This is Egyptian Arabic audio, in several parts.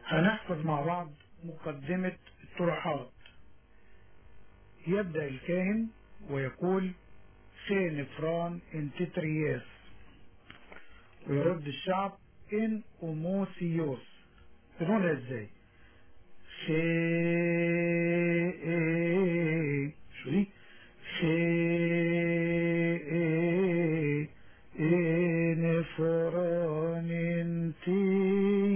هنحفظ مع بعض مقدمة الطروحات يبدأ الكاهن ويقول خين فران ان تترياس ويرد الشعب ان اموسيوس بنقولها ازاي خي شو دي خي ان فران انتي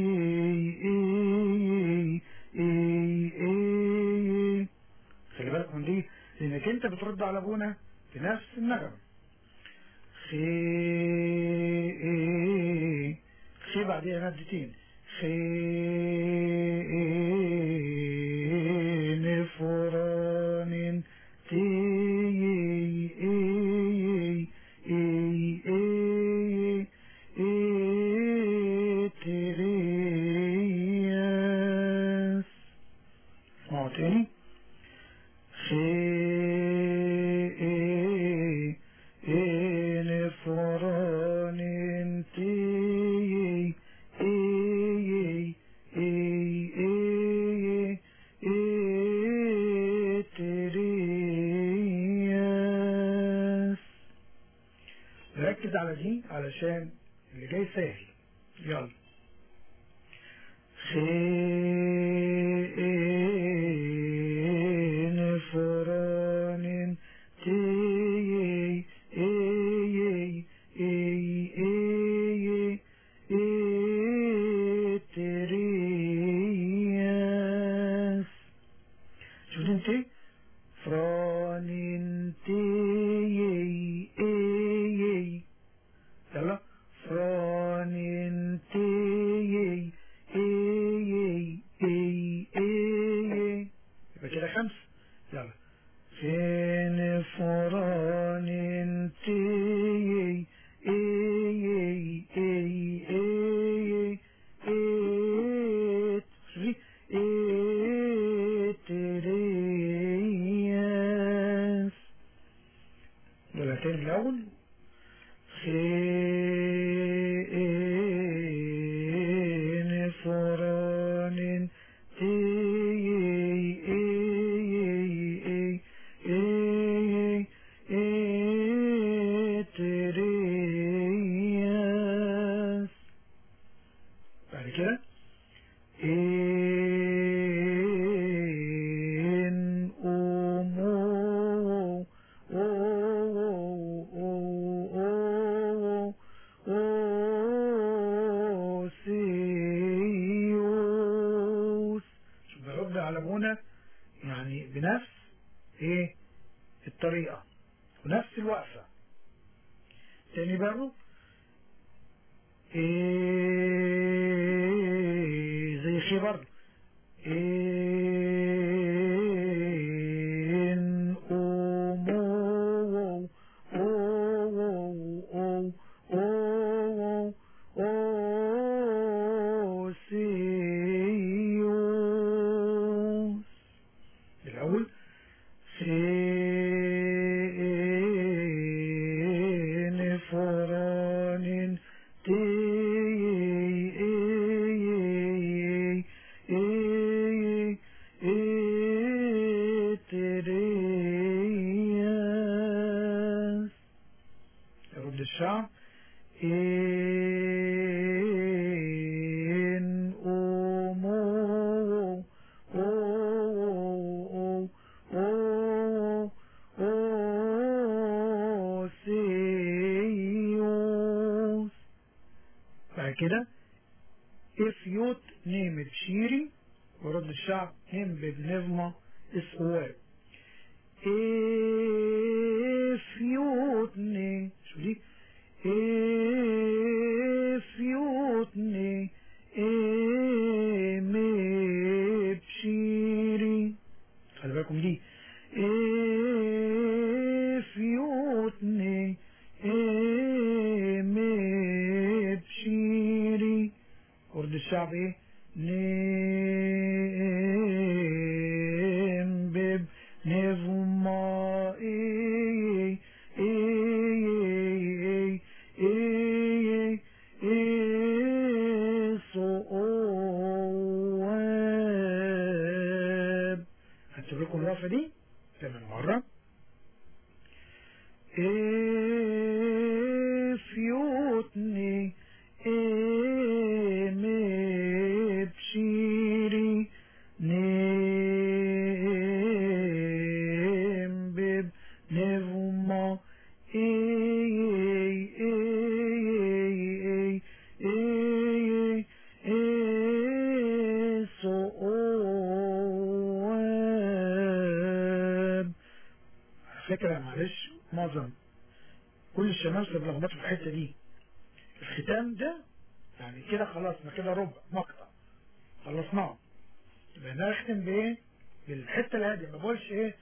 خلي بالك من دي لانك انت بترد على ابونا بنفس النغمة خي خي بعديها مادتين خي نفران تي ترياس اسمعوا تاني خين فران تي ترياس ركز على دي علشان اللي جاي سهل يلا خين فران تي ترياس شوف انت فران تي يلا فران تي يبقى كده خمسة يلا فين فران تي ترياس دول تاني الأول خين فران ترياس بعد كده إن أمو أوسيوس شوف برد على ابونا يعني بنفس ايه الطريقة ونفس الوقفة تاني برضو ايه زي خبر إن أمو أوسيوس الأول خين فران ترياس يرد الشعب إن أمو أوسيوس بعد كده إفيوت نيمة شيري ورد الشعب هم بنظمة اسقواب إفيوتني شو دي إفيوتني إمي بشيري خلي بالكم دي إفيوتني إمي بشيري ورد الشعب ايه نيم نظما إيه إيه إيه إيه إيه بالكم الوقفة دي كمان مرة افيوتني امبشيري نمبب نفما اي اي اي اي اي صواب فكرة معلش معظم كل الشمال بيلخبطوا في الحتة دي الختام ده يعني كده خلصنا كده ربع مقطع خلصناه يبقى انا اختم بايه بالحته الهاديه ما بقولش ايه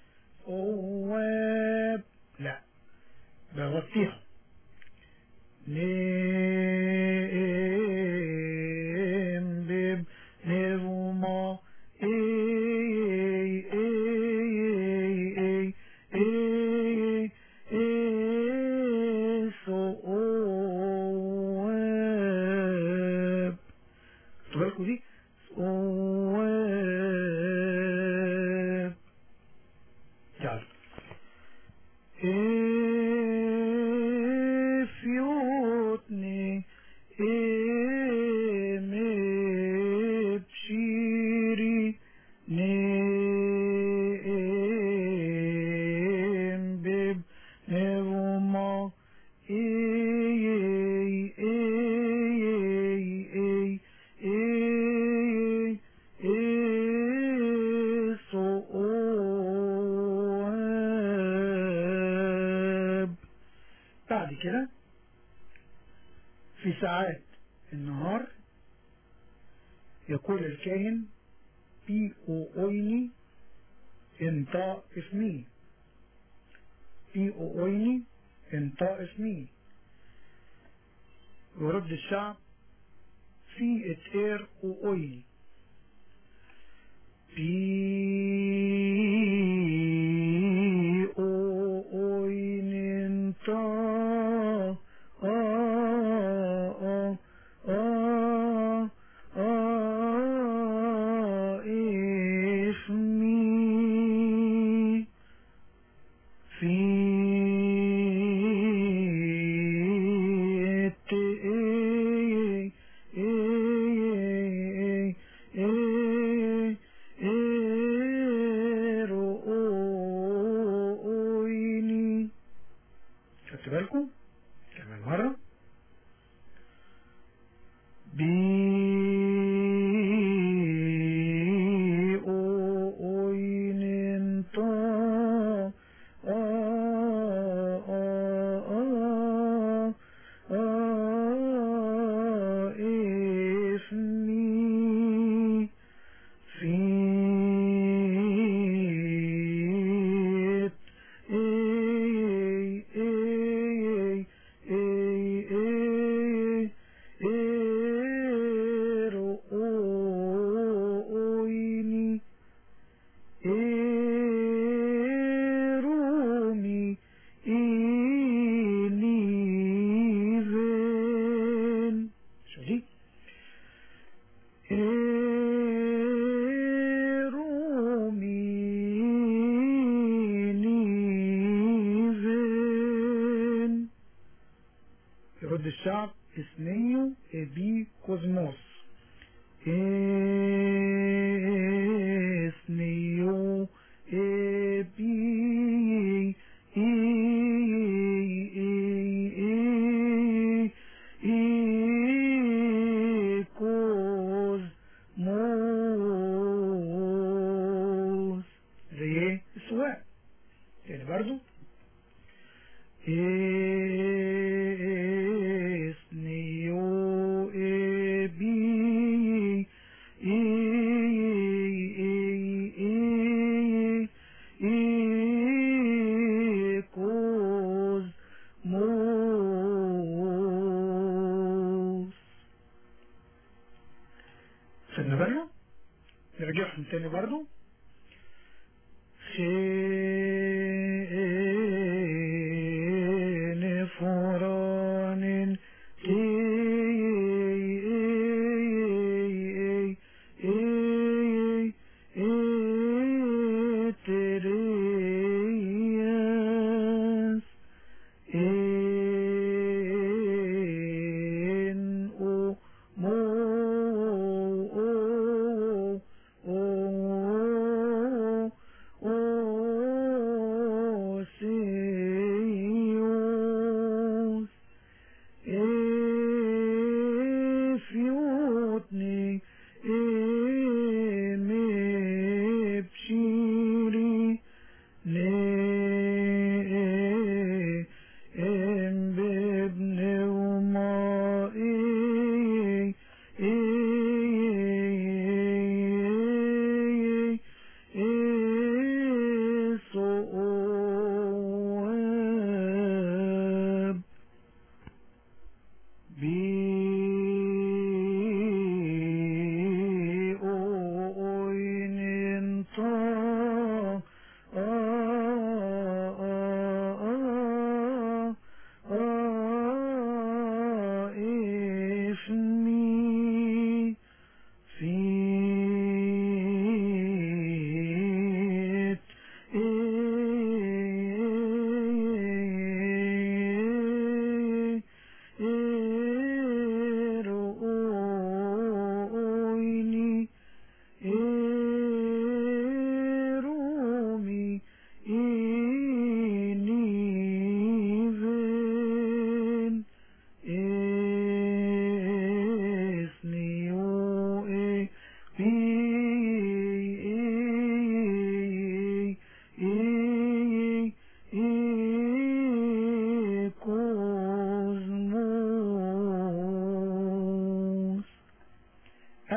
اواب لا بغطيها نيم بيب نيفوما اي اي اي اي اي صواب خدوا بالكوا دي صواب يلا افيوتني امبشيري نمبب نفما اي اي اي اي اي صواب بعد كده في ساعات النهار يقول الكاهن بي او اويني انطاء اسمي بي او اويني انطاء اسمي يرد الشعب في اتير او اويني بي او اويني انطاء آه آه آه آه اسمي في الت- إيه إيه إيه إيه رؤويني خدت بالكم كمان مرة بي أوين انطا آه آه آه آه اسمي في اي اي اي اي اي رؤويني رومي إليفن شو دي رومي إليفن يرد الشعب اثنيو ابي كوزموس اثنيو ابي كوزموس زي ايه السواق يعني برضو اثنيو ابي كوز موس خدنا بالنا نرجعهم تاني برضو خين فران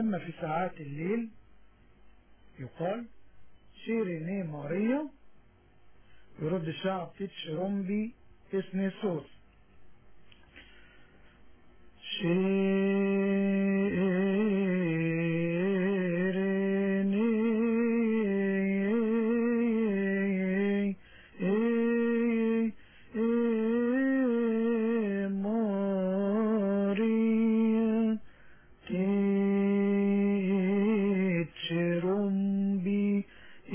أما في ساعات الليل يقال شيريني ماريا يرد الشعب تيتش رومبي اسمي صوت Maria, Rumbi,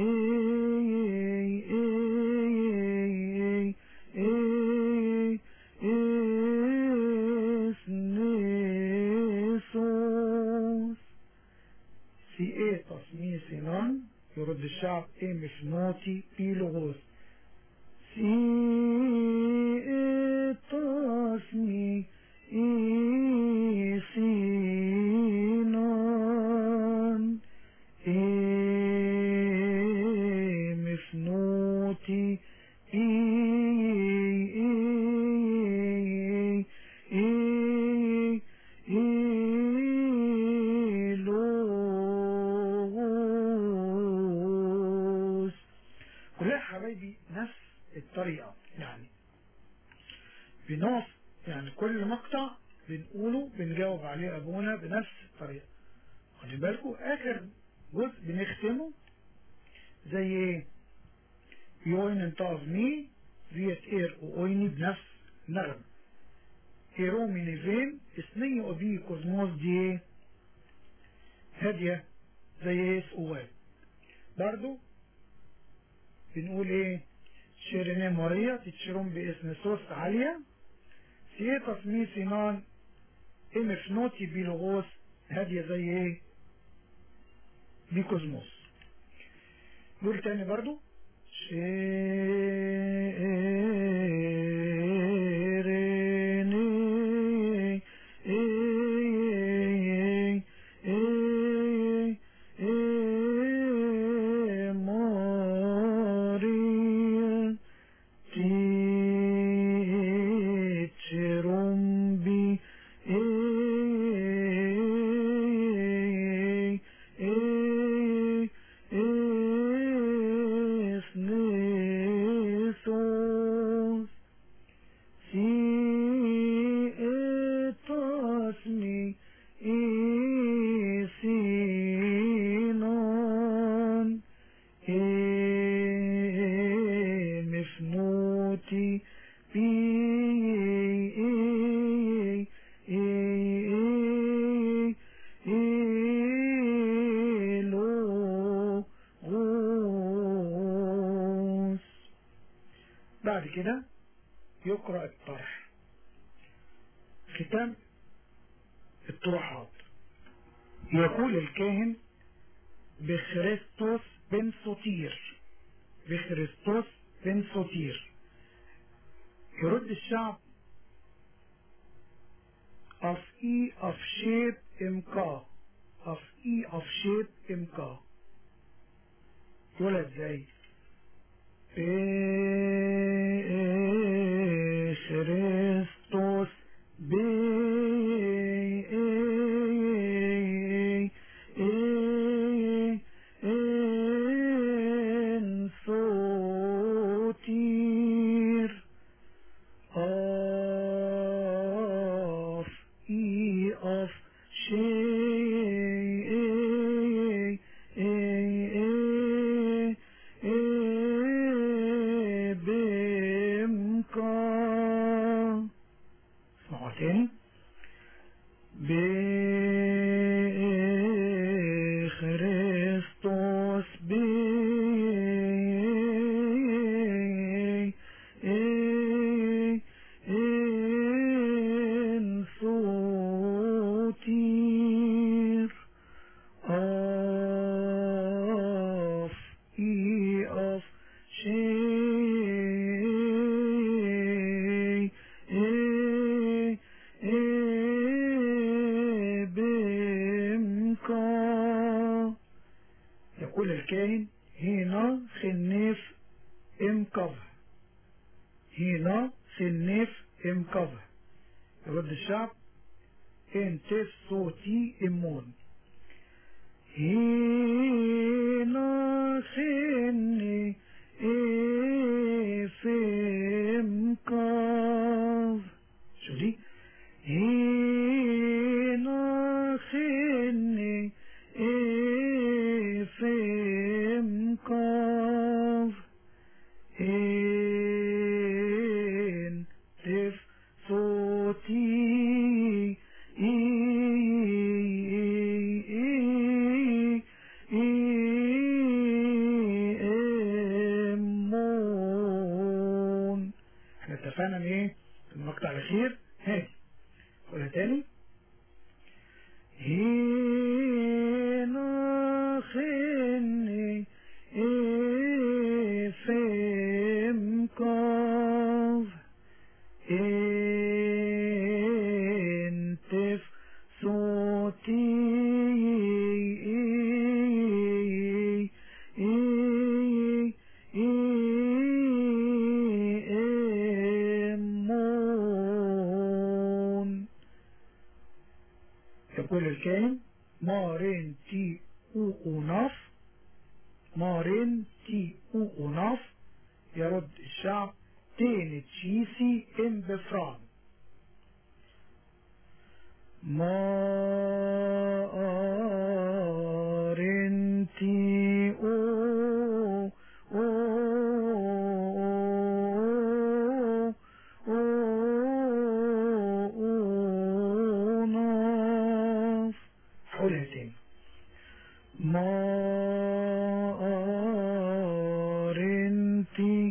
تصميم سنان يرد الشعب ايه مش نوتي بيلغوس سي تصميم ايه سنان ايه مش نوتي ايه ايه ايه ايه لوغوس كلها حبايبي نفس الطريقة يعني بنقف يعني كل مقطع بنقوله بنجاوب عليه أبونا بنفس الطريقة خلي بالكم آخر جزء بنختمه زي ايه يوين انتاز مي فيت اير واويني بنفس نغم ايرومي نيفين اسنية وبي كوزموس دي ايه هادية زي ايه سؤال برضو بنقول ايه شيريني ماريا تتشرون باسم صوص عالية سيه تصميم سنان ام فنوتي بيلغوس هادية زي ايه بيكوزموس دول تاني برضو شيريني ايه ايه ايه ماريا تيتشرمبي ايه ايه ايه سنيسوس سي اتاسمي ايه سينون ايه مفنوتي بي ايه ايه ايه لوغوس بعد كده يقرأ الطرح ختام الطروحات يقول الكاهن بخريستوس بن سوتير بخريستوس بن سوتير يرد الشعب of e of shape imka of e of shape imka يقول ازاي بخريستوس بين صوتير of e of شيء بإمكان اسمعوا تاني بخريستوس بين صوتير of e of شيء بإمكان يقول الكاهن هنا خنيف امكفه هنا خنيف امكفه يرد الشعب انت صوتي امون هنا خني افم كاف شو دي هنا خني افم كاف ان تف صوتي اي امون احنا اتفقنا ان ايه المقطع الاخير هادي قولها تاني هنا خني افم كاف انتف صوتي امون يقول الكائن مارين تي او اوناف مارين تي او اوناف يرد الشعب تين تشيسي ام بفران مارين تي او اوناف حولها تاني مارنتي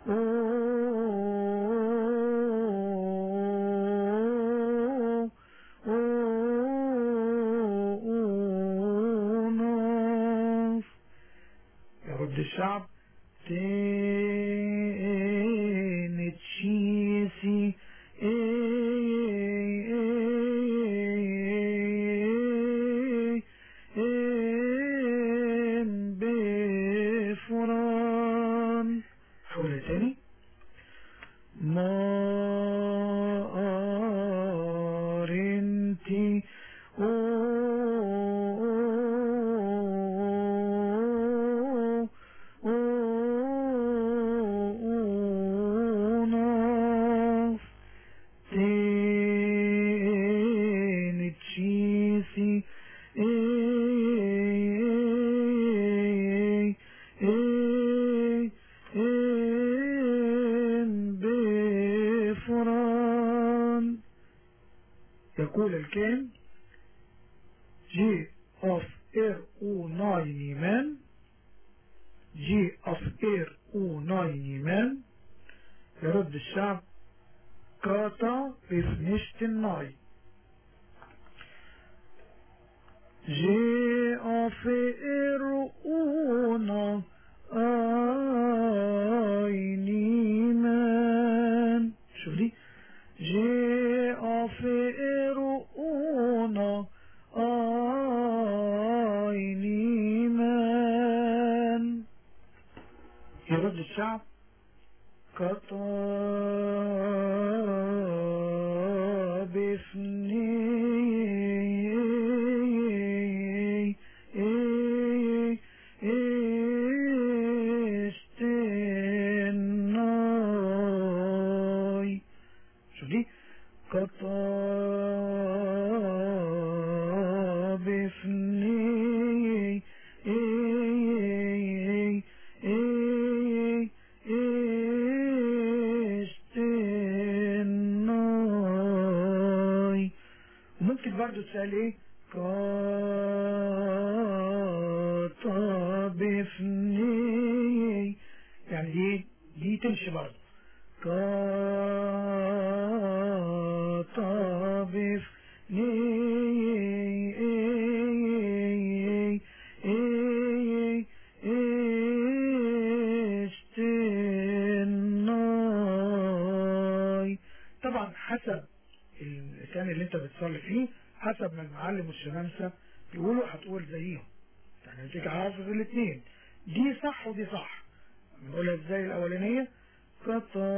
يرد الشعب تين تشيسي ام بفران حول تاني مارنتي أوناف تين تشيسي بفران يقول الكلم جي of اير او نايني من جي of اير او نايني من يرد الشعب كاتا بفنشت الناي جي of اير او نايني من شوف دي جي of اير او نايني من يرد الشعب كطاب استناي شو دي كطاب استناي ممكن برضو تسأل ايه كطاب فني يعني دي دي تمشي برضو كطاب فني استناي طبعا حسب اللسان اللي انت بتصلي فيه حسب ما المعلم والشمامسة يقولوا هتقول زيهم يعني انت حافظ الاثنين دي صح ودي صح نقولها ازاي الاولانية قطا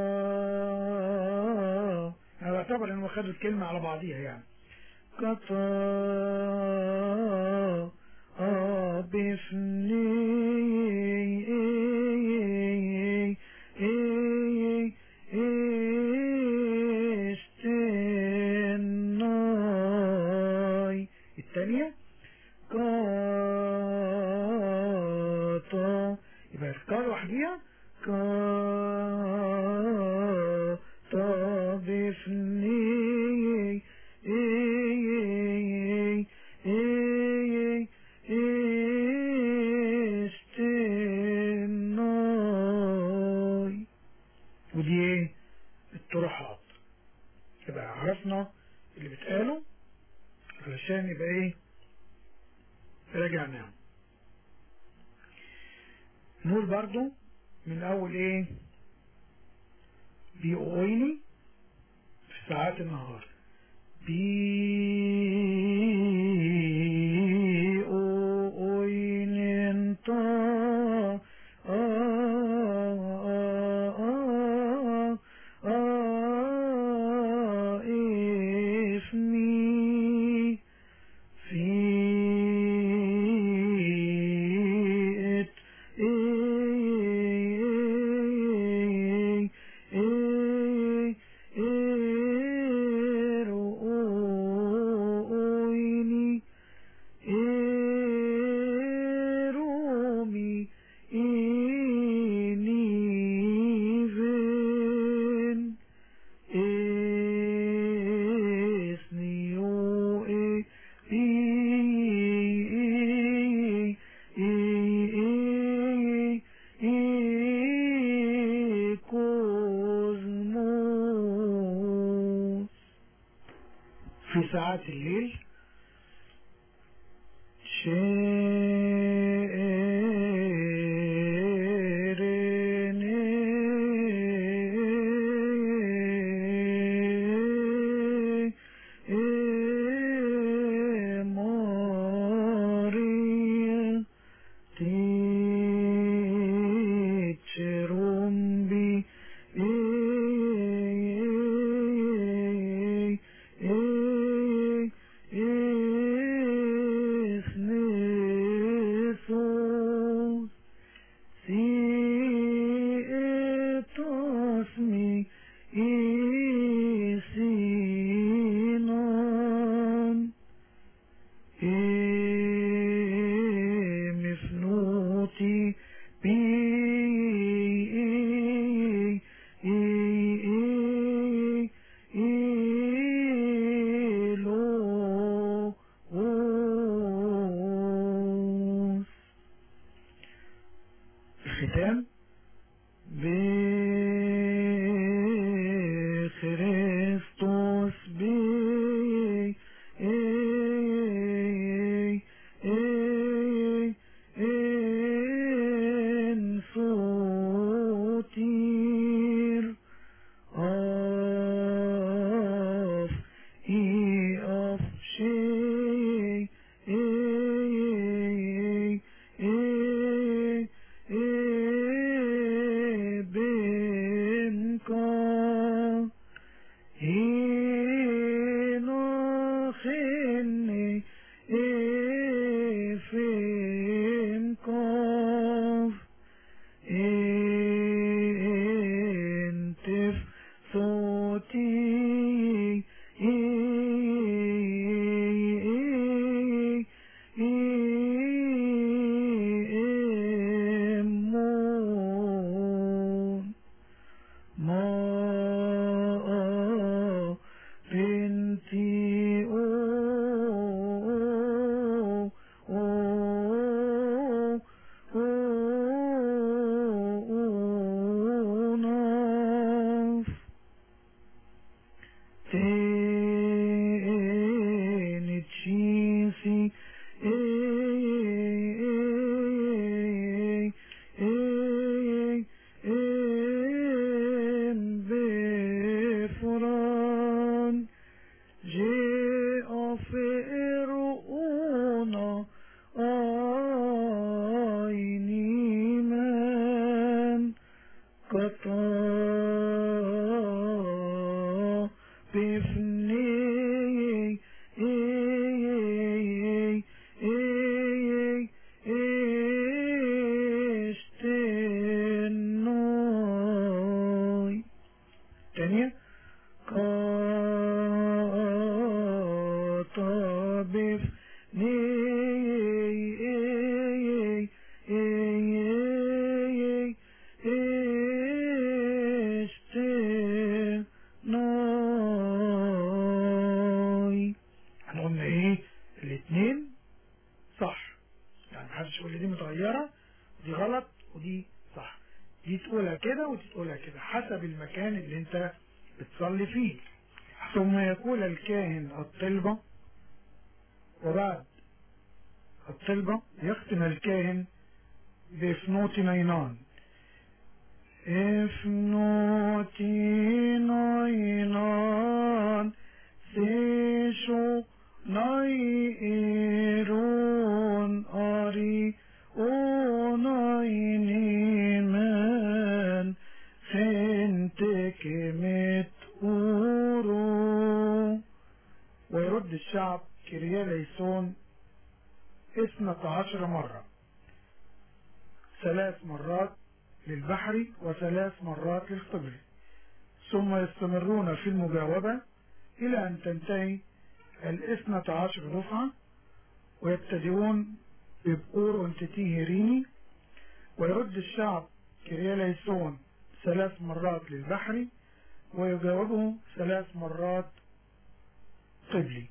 انا بعتبر انه خدوا الكلمة على بعضيها يعني قطا استناي الثانية كاتا يبقى الكا لوحديها كاتا بفني استناي ودي ايه الطروحات يبقى عرفنا اللي بتقاله علشان يبقى ايه راجعناهم نقول برضو من اول ايه بيقويني في ساعات النهار بيقويني انت اسمي فيت رويني رومي إنيفن اسنيو اي كوزموس في ساعات الليل Maria Ticerumbi Isnesos Sietosmi Isinon مفنوتي بي الختام بخريستوس بي ان صوتير of e of she بمكان هنخني افهم كاف انتف صوتي امون ما بنتي أو أو أو ناف تاني تشيسي بفران جاء فرعون عيني من قطع بفني احنا قلنا ايه الاثنين صح يعني محدش يقول لي دي متغيرة ودي غلط ودي صح دي تقولها كده ودي تقولها كده حسب المكان اللي انت بتصلي فيه ثم يقول الكاهن الطلبة وبعد الطلبة يختم الكاهن بفنوت نينان افنوت نينان سيشو نيرون أري أونيني من خنتك مت أورو ويرد الشعب كريا ليسون اثنة عشر مرة ثلاث مرات للبحر وثلاث مرات للقبر ثم يستمرون في المجاوبة إلى أن تنتهي الاثنة عشر دفعة ويبتدئون ببقور وانتتيهريني ويرد الشعب كرياليسون ثلاث مرات للبحر ويجاوبه ثلاث مرات قبلي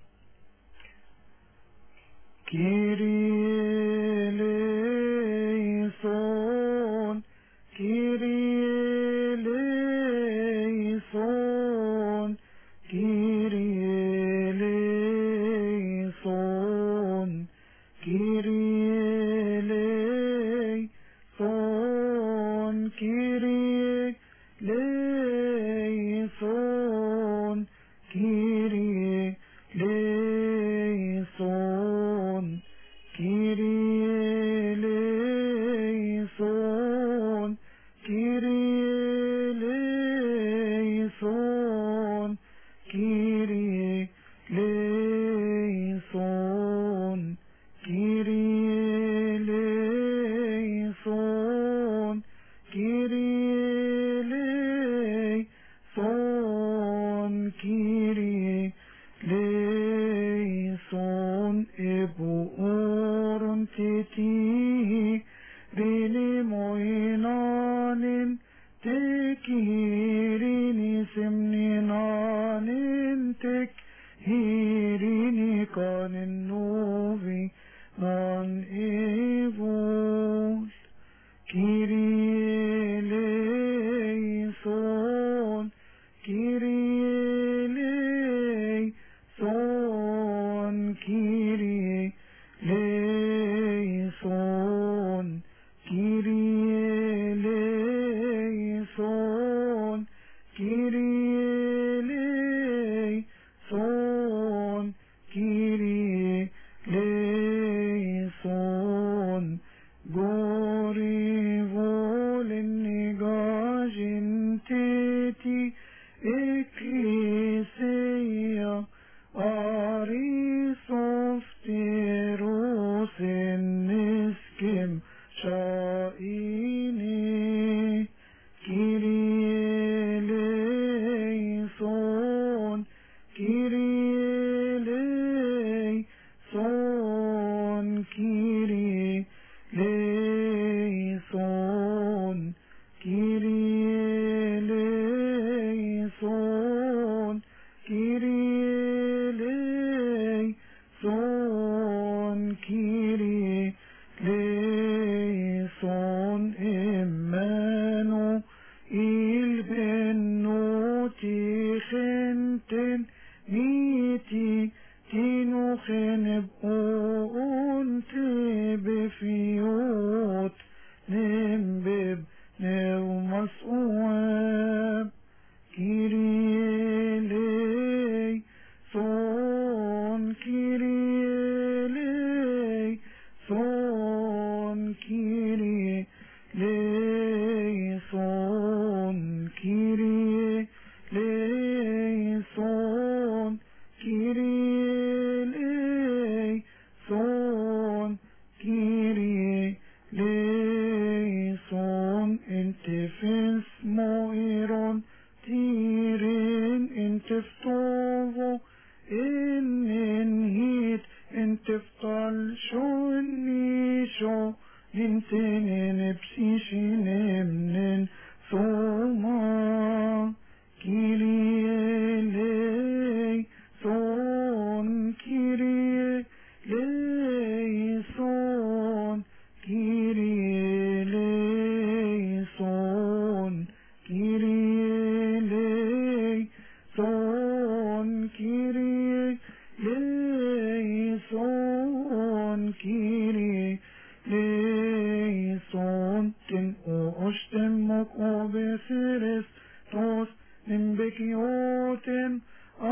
كيريليسون كيريليسون كيريليسون كيريليسون كيريليسون كيريليسون كيريليسون كيريليسون كيريليسون كيريليسون كيريليسون كيريليسون ابؤور تتيه بلموينان تكهيريني سمنينان تكهيريني كان النوفي نان ايفول كيريليسون كيريليسون كيريليسون كيريليسون كيريليسون كيريليسون غوري فولني جاجنتيتي إكليسيا أريسوفتيروس نسكم شائيني كيريليسون كيريليسون كيريليسون كيريليسون كيريليسون كيريليسون إمانو البنوتي خنتن ميتي تينو خنب أنت بفيوت نمبب نو مسؤوب كيريلي صون كيريلي صون كيريلي صون كيريلي صون كيريلي صون كيريلي صون انت في اسمه eftal shoni sho Lintenen psishinemnen Soma Kyrie son Kyrie son Kyrie son Kyrie son Kyrie son Kyrie son ten ostemok obeserestos Nembekiotem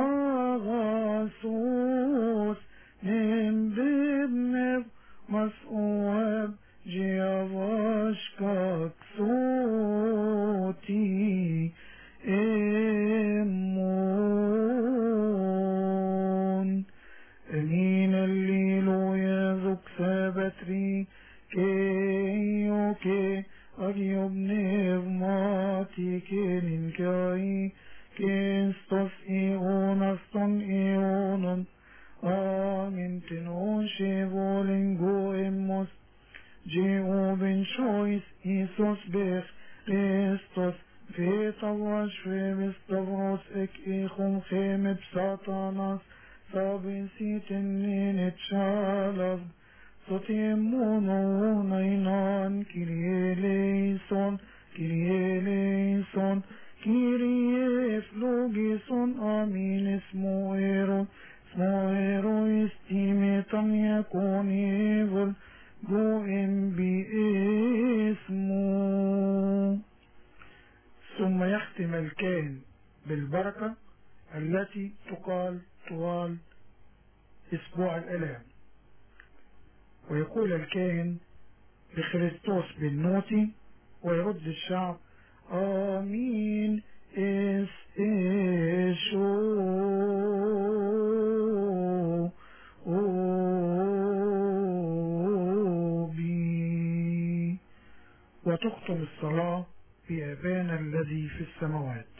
agasos Nembebnev mas'oab Jeavashkak soti Emon Emin الليلو يذك ثبتري كي كي أجيب نغماتي كين كاي كيستوس إيونستون إيونون آمين تنون شيفولينغو إموس جيو بن شويس إيسوس بيخ كريستوس فيتا واشفي بستفروس إك إيخم خيم بساتاناس سابنسيت النين تشالف Sotiemmonon ainan Kyrie eleison, Kyrie eleison, Kyrie flogison, amin esmoeron, smoero estimetam yakon evil, goem bi اسمه ثم يختم الكاهن بالبركة التي تقال طوال أسبوع الآلام ويقول الكاهن بخريستوس بالنوتي ويرد الشعب آمين إس إيشو بي وتختم الصلاة بأبانا الذي في السماوات